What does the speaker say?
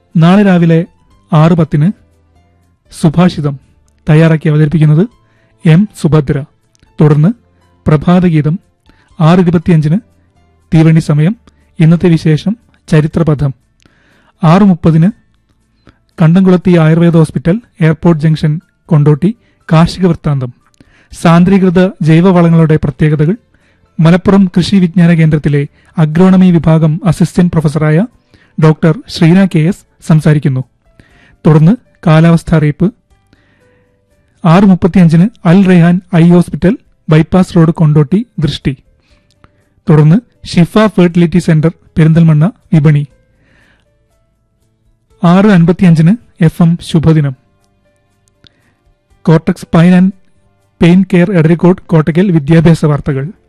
നാളെ രാവിലെ ആറ് പത്തിന് സുഭാഷിതം തയ്യാറാക്കി അവതരിപ്പിക്കുന്നത് എം സുഭദ്ര തുടർന്ന് പ്രഭാതഗീതം ആറ് ഇരുപത്തിയഞ്ചിന് തീവണ്ടി സമയം ഇന്നത്തെ വിശേഷം ചരിത്രപഥം ആറ് മുപ്പതിന് കണ്ടംകുളത്തി Ayurveda hospital airport junction Kondotty കാർഷിക വൃത്താന്തം സാന്ദ്രീകൃത ജൈവവളങ്ങളുടെ പ്രത്യേകതകൾ മലപ്പുറം കൃഷി വിജ്ഞാന കേന്ദ്രത്തിലെ അഗ്രോണമി വിഭാഗം അസിസ്റ്റന്റ് പ്രൊഫസറായ ഡോക്ടർ ശ്രീന കെ എസ് സംസാരിക്കുന്നു തുടർന്ന് കാലാവസ്ഥ അറിയിപ്പ് ആറ് മുപ്പത്തിയഞ്ചിന് Al Rehan eye hospital bypass road Kondotty ദൃഷ്ടി തുടർന്ന് ഷിഫ ഫെർട്ടിലിറ്റി സെന്റർ പെരിന്തൽമണ്ണ വിപണി ആറ് അൻപത്തിയഞ്ചിന് എഫ് എം ശുഭദിനം cortex pain and pain care Edarikode Kottakkal വിദ്യാഭ്യാസ വാർത്തകൾ